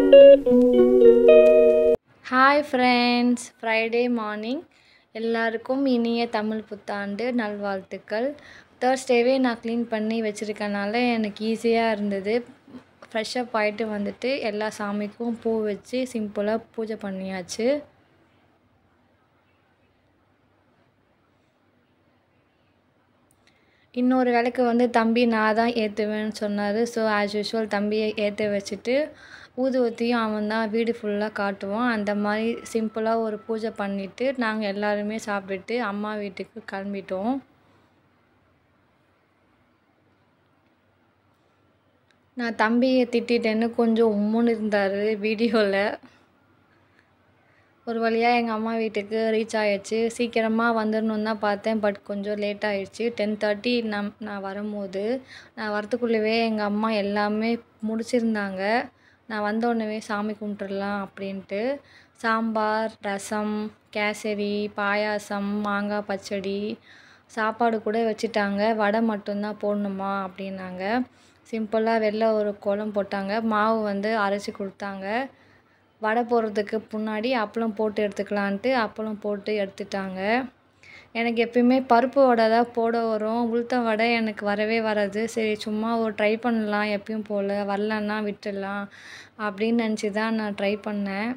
hi friends Friday morning எல்லாருக்கும் இனிய தமிழ் புத்தாண்டு நல்வாழ்த்துக்கள் தேர்ஸ்டேவே நான் க்ளீன் பண்ணி வச்சுருக்கனால எனக்கு ஈஸியாக இருந்தது ஃப்ரெஷ்ஷப் ஆகிட்டு வந்துட்டு எல்லா சாமிக்கும் பூ வச்சு சிம்பிளாக பூஜை பண்ணியாச்சு இன்னொரு விளக்கு வந்து தம்பி நான் தான் ஏற்றுவேன்னு சொன்னார் ஸோ ஆஸ் யூஷுவல் தம்பியை ஏற்ற வச்சுட்டு ஊதுவத்தியும் அவன் தான் வீடு ஃபுல்லாக காட்டுவான் அந்த மாதிரி சிம்பிளாக ஒரு பூஜை பண்ணிவிட்டு நாங்கள் எல்லாருமே சாப்பிட்டுட்டு அம்மா வீட்டுக்கு கிளம்பிட்டோம் நான் தம்பியை திட்டிட்டேன்னு கொஞ்சம் உம்முன்னு இருந்தார் வீடியோவில் ஒரு வழியாக எங்கள் அம்மா வீட்டுக்கு ரீச் ஆகிடுச்சு சீக்கிரமாக வந்துடணும் தான் பார்த்தேன் பட் கொஞ்சம் லேட் ஆகிடுச்சு டென் தேர்ட்டி நம் நான் வரும்போது நான் வரத்துக்குள்ளவே எங்கள் அம்மா எல்லாமே முடிச்சிருந்தாங்க நான் வந்தோடனே சாமி கும்பிட்டுடலாம் அப்படின்ட்டு சாம்பார் ரசம் கேசரி பாயாசம் மாங்காய் பச்சடி சாப்பாடு கூட வச்சுட்டாங்க வடை மட்டும்தான் போடணுமா அப்படின்னாங்க சிம்பிளாக வெளில ஒரு கோலம் போட்டாங்க மாவு வந்து அரைச்சி கொடுத்தாங்க வடை போடுறதுக்கு முன்னாடி அப்பளம் போட்டு எடுத்துக்கலான்ட்டு அப்பளம் போட்டு எடுத்துட்டாங்க எனக்கு எப்பயுமே பருப்பு வடை தான் போட வரும் உளுத்த வடை எனக்கு வரவே வராது சரி சும்மா ஒரு ட்ரை பண்ணலாம் எப்பயும் போல் வரலன்னா விட்டுடலாம் அப்படின்னு நினச்சி தான் நான் ட்ரை பண்ணேன்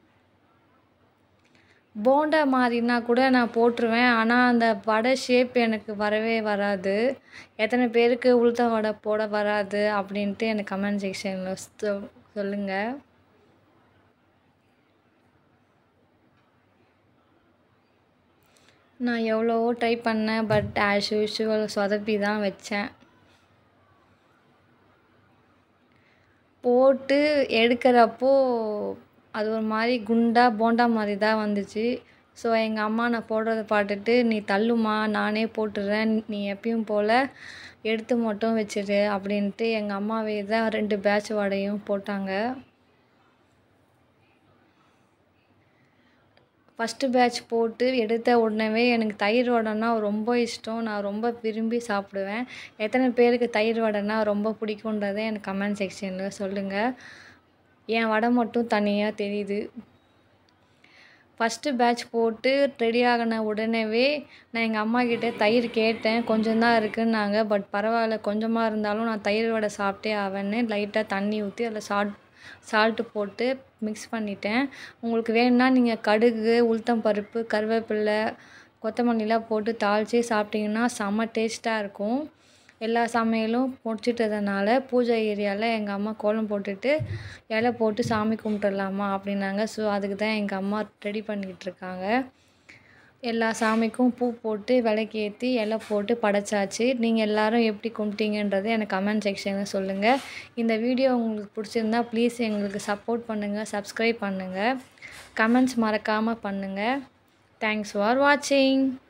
போண்டா மாதிரினா கூட நான் போட்டுருவேன் ஆனால் அந்த வடை ஷேப் எனக்கு வரவே வராது எத்தனை பேருக்கு உளுத்த வடை போட வராது அப்படின்ட்டு எனக்கு கமெண்ட் செக்ஷனில் சொல்லுங்கள் நான் எவ்வளவோ ட்ரை பண்ணேன் பட் ஆஸ் யூஷுவல் சொதப்பி தான் வச்சேன் போட்டு எடுக்கிறப்போ அது ஒரு மாதிரி குண்டா போண்டா மாதிரி தான் வந்துச்சு ஸோ எங்கள் அம்மா நான் போடுறத பார்த்துட்டு நீ தள்ளுமா நானே போட்டுடுறேன் நீ எப்பயும் போல் எடுத்து மட்டும் வச்சிடு அப்படின்ட்டு எங்கள் அம்மாவே தான் ரெண்டு பேட்ச் வடையும் போட்டாங்க ஃபஸ்ட்டு பேட்ச் போட்டு எடுத்த உடனே எனக்கு தயிர் வடைனா ரொம்ப இஷ்டம் நான் ரொம்ப விரும்பி சாப்பிடுவேன் எத்தனை பேருக்கு தயிர் வடைனா ரொம்ப பிடிக்குன்றதை எனக்கு கமெண்ட் செக்ஷனில் சொல்லுங்கள் என் வடை மட்டும் தனியாக தெரியுது ஃபஸ்ட்டு பேட்ச் போட்டு ரெடி ஆகின உடனேவே நான் எங்கள் அம்மா கிட்டே தயிர் கேட்டேன் கொஞ்சம் தான் இருக்குன்னாங்க பட் பரவாயில்ல கொஞ்சமாக இருந்தாலும் நான் தயிர் வடை சாப்பிட்டே ஆவேன்னு லைட்டாக தண்ணி ஊற்றி அதில் சால்ட் சால்ட்டு போட்டு மிக்ஸ் பண்ணிட்டேன் உங்களுக்கு வேணும்னா நீங்கள் கடுகு உளுத்தம் பருப்பு கருவேப்பில்லை கொத்தமல்லிலாம் போட்டு தாளித்து சாப்பிட்டிங்கன்னா செம்ம டேஸ்ட்டாக இருக்கும் எல்லா சமையலும் முடிச்சிட்டதுனால பூஜை ஏரியாவில் எங்கள் அம்மா கோலம் போட்டுட்டு இலை போட்டு சாமி கும்பிட்டுடலாமா அப்படின்னாங்க ஸோ அதுக்கு தான் எங்கள் அம்மா ரெடி பண்ணிக்கிட்டு இருக்காங்க எல்லா சாமிக்கும் பூ போட்டு விளக்கேற்றி இலை போட்டு படைச்சாச்சு நீங்கள் எல்லோரும் எப்படி கும்பிட்டீங்கன்றதை எனக்கு கமெண்ட் செக்ஷனில் சொல்லுங்கள் இந்த வீடியோ உங்களுக்கு பிடிச்சிருந்தா ப்ளீஸ் எங்களுக்கு சப்போர்ட் பண்ணுங்கள் சப்ஸ்கிரைப் பண்ணுங்கள் கமெண்ட்ஸ் மறக்காமல் பண்ணுங்கள் தேங்க்ஸ் ஃபார் வாட்சிங்